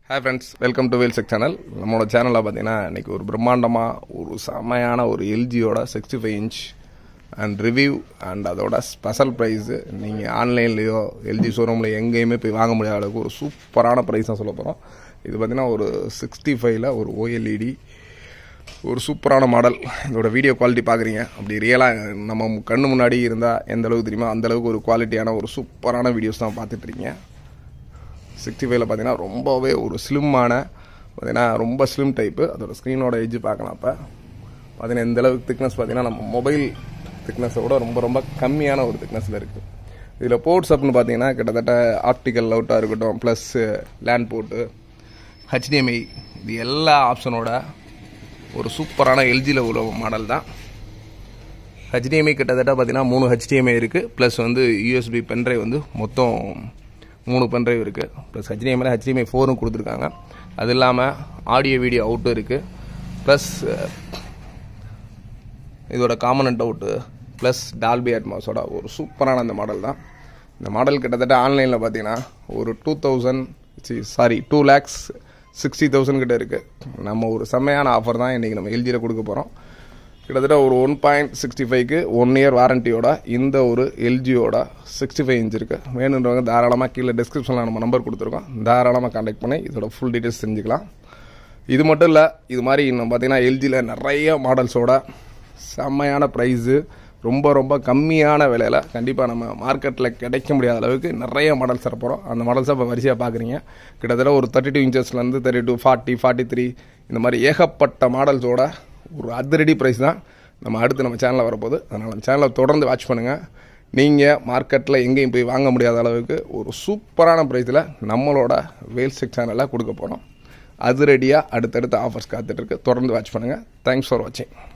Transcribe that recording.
hi friends welcome to வேல்செக் channel நம்மளோட சேனலில் பார்த்தீங்கன்னா இன்றைக்கி ஒரு பிரம்மாண்டமாக ஒரு செமையான ஒரு எல்ஜியோட sixty five inch and review and அதோட ஸ்பெஷல் ப்ரைஸு நீங்கள் ஆன்லைன்லேயோ எல்ஜி ஷோரூமில் எங்கேயுமே போய் வாங்க முடியாத அளவுக்கு ஒரு சூப்பரான ப்ரைஸ் தான் சொல்ல போகிறோம் இது பார்த்தீங்கன்னா ஒரு சிக்ஸ்டி ஃபைவ்ல ஒரு ஓஎல்இடி ஒரு சூப்பரான மாடல் இதோட வீடியோ குவாலிட்டி பார்க்குறீங்க அப்படி ரியலாக நம்ம கண்ணு முன்னாடி இருந்தால் எந்த அளவுக்கு தெரியுமோ அந்த அளவுக்கு ஒரு குவாலிட்டியான ஒரு சூப்பரான வீடியோஸ் தான் பார்த்துட்ருக்கீங்க சிக்ஸ்டி ஃபைவ்ல பார்த்தீங்கன்னா ரொம்பவே ஒரு ஸ்லிம்மான பார்த்தீங்கன்னா ரொம்ப ஸ்லிம் டைப்பு அதோட ஸ்க்ரீனோட எஜ்ஜு பார்க்கலாம் அப்போ பார்த்தீங்கன்னா இந்த அளவுக்கு திக்னஸ் பார்த்தீங்கன்னா நம்ம மொபைல் திக்னஸை விட ரொம்ப ரொம்ப கம்மியான ஒரு திக்னஸில் இருக்குது இதில் போர்ட்ஸ் அப்படின்னு பார்த்தீங்கன்னா கிட்டத்தட்ட ஆப்டிக்கல் அவுட்டாக இருக்கட்டும் ப்ளஸ் லேண்ட் போர்ட்டு ஹெச்டிஎம்ஐ இது எல்லா ஆப்ஷனோட ஒரு சூப்பரான எல்ஜியில் உள்ள மாடல் தான் ஹெச்டிஎம்ஐ கிட்டத்தட்ட பார்த்தீங்கன்னா மூணு ஹெச்டிஎம்ஐ இருக்குது ப்ளஸ் வந்து யூஎஸ்பி பென்ட்ரைவ் வந்து மொத்தம் மூணு பென்ட்ரைவ் இருக்குது ப்ளஸ் ஹெச்டிஎம்ஐல ஹெச்டிஎம்ஐ ஃபோரும் கொடுத்துருக்காங்க அது இல்லாமல் ஆடியோ வீடியோ அவுட்டும் இருக்குது ப்ளஸ் இதோட காமனண்ட் அவுட்டு ப்ளஸ் டால்பி அட்மாஸோட ஒரு சூப்பரான அந்த மாடல் தான் இந்த மாடல் கிட்டத்தட்ட ஆன்லைனில் பார்த்தீங்கன்னா ஒரு two thousand sorry two lakhs sixty thousand கிட்ட இருக்குது நம்ம ஒரு செம்மையான ஆஃபர் தான் இன்றைக்கி நம்ம எல்ஜியில் கொடுக்க போகிறோம் கிட்டத்தட்ட ஒரு ஒன் பாயிண்ட் சிக்ஸ்டி ஃபைவ்க்கு ஒன் இயர் வாரண்டியோட இந்த ஒரு எல்ஜியோட சிக்ஸ்டி ஃபைவ் இன்ச் இருக்குது வேணுன்றவங்க தாராளமாக கீழே டிஸ்கிரிப்ஷனில் நம்ம நம்பர் கொடுத்துருக்கோம் தாராளமாக கான்டாக்ட் பண்ணி இதோட ஃபுல் டீட்டெயில்ஸ் தெரிஞ்சுக்கலாம் இது மட்டும் இல்லை இது மாதிரி இன்னும் பார்த்தீங்கன்னா எல்ஜியில் நிறைய மாடல்ஸோட செம்மையான ப்ரைஸு ரொம்ப ரொம்ப கம்மியான விலையில் கண்டிப்பாக நம்ம மார்க்கெட்டில் கிடைக்க முடியாத அளவுக்கு நிறைய மாடல்ஸ் போகிறோம் அந்த மாடல்ஸை இப்போ வரிசையாக பார்க்குறீங்க கிட்டத்தட்ட ஒரு தேர்ட்டி டூ இன்ச்சஸ்லேருந்து thirty two forty forty three இந்த மாதிரி ஏகப்பட்ட மாடல்ஸோட ஒரு அதிரடி ப்ரைஸ் தான் நம்ம அடுத்து நம்ம சேனலில் வரப்போகுது அதனால் நம்ம சேனலை தொடர்ந்து வாட்ச் பண்ணுங்கள் நீங்கள் மார்க்கெட்டில் எங்கேயும் போய் வாங்க முடியாத அளவுக்கு ஒரு சூப்பரான ப்ரைஸில் நம்மளோட வேல்செக் சேனலில் கொடுக்க போகிறோம் அதிரடியாக அடுத்தடுத்த ஆஃபர்ஸ் காத்துட்ருக்கு தொடர்ந்து வாட்ச் பண்ணுங்கள் தேங்க்ஸ் ஃபார் வாட்சிங்